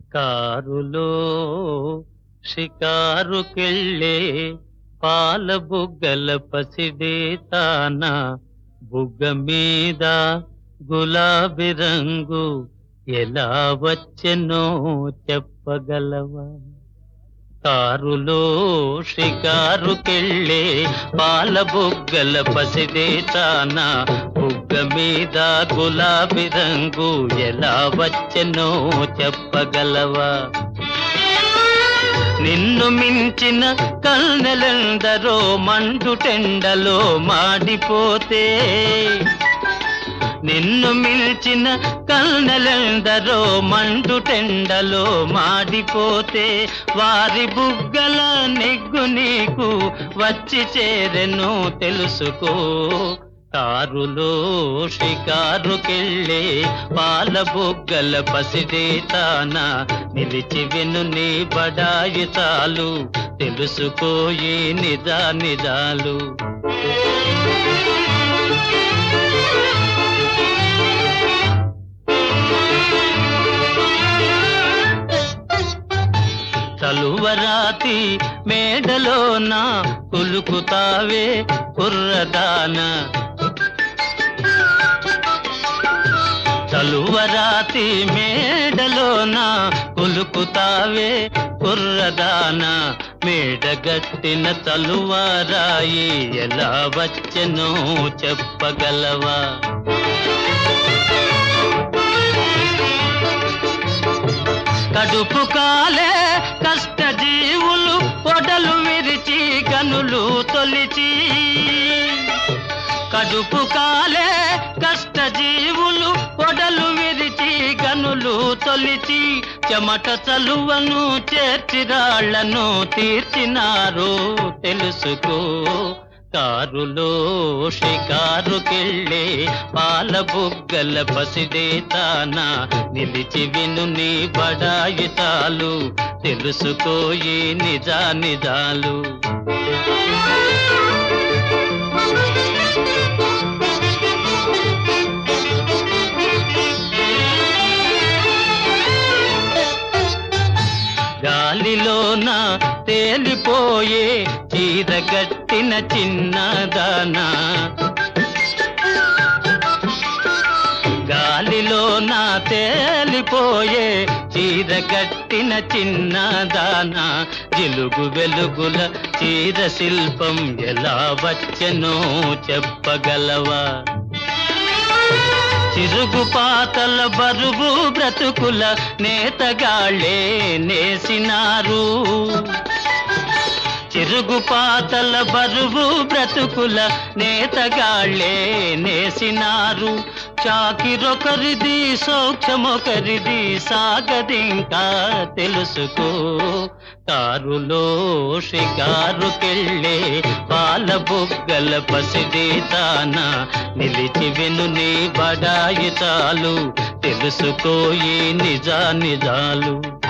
కారులో షికారుకెళ్ళే పాల బుగ్గల పసిడే తాన బుగ్గ మీద గులాబీ రంగు ఎలా వచ్చెనో చెప్పగలవా కారులో షికారుకెళ్ళే పాల బుగ్గల పసిడే తాన బుగ్గ మీద గులాబీ రంగు ఎలా వచ్చెనో చెప్పగలవా నిన్ను మించిన కల్నెలందరో మండుటెండలో మాడిపోతే నిన్ను మిల్చిన కల్నెలందరో మండుటెండలో మాడిపోతే వారి బుగ్గల నెగ్గు నీకు వచ్చి చేరెను తెలుసుకో కారులో షికారుకెళ్ళే పాల బుగ్గల పసిడే తాన నిలిచి విను నీ బడాయి చాలు తెలుసుకోయి నిజా నిజాలు చలువరాతి మేడలోన కులుకుతావే కుర్రదాన చలువరాతి మేడలోన కులుకుతావే కుర్రదాన మేడగట్టిన చలువరాయి ఎలా వచ్చెనో చెప్పగలవా కడుపు కాలే కష్ట జీవులు పొడలు విరిచి గనులు తొలిచి కడుపు కాలే కష్ట జీవులు పొడలు విరిచి గనులు తొలిచి చెమట చలువను చేర్చిరాళ్లను తీర్చినారు తెలుసుకో కారులో షికారుకెళ్ళే పాల బుగ్గల పసిడే తాన నిలిచి విను నీ బడాయి చాలు తెలుసుకోయి నిజా నిజాలు గాలిలోన తేలిపోయే చీరగట్టిన చిన్నదానా గాలిలోన తేలిపోయే చీరగట్టిన చిన్నదానా జిలుగు వెలుగుల చీర శిల్పం ఎలా వచ్చెనో చెప్పగలవా చిరుగు పాతల బరువు బ్రతుకుల నేతగాళ్ళే నేసినారు చిరుగు పాతల బరువు బ్రతుకుల నేతగాళ్ళే నేసినారు చాకిరొకరిది సౌఖ్యమొకరిది సాగదింకా తెలుసుకో కారులో షికారుకెళ్ళే పాల బుగ్గల పసిడి తాన నిలిచి విను నీ బడాయి చాలు తెలుసుకోయి నిజా నిజాలు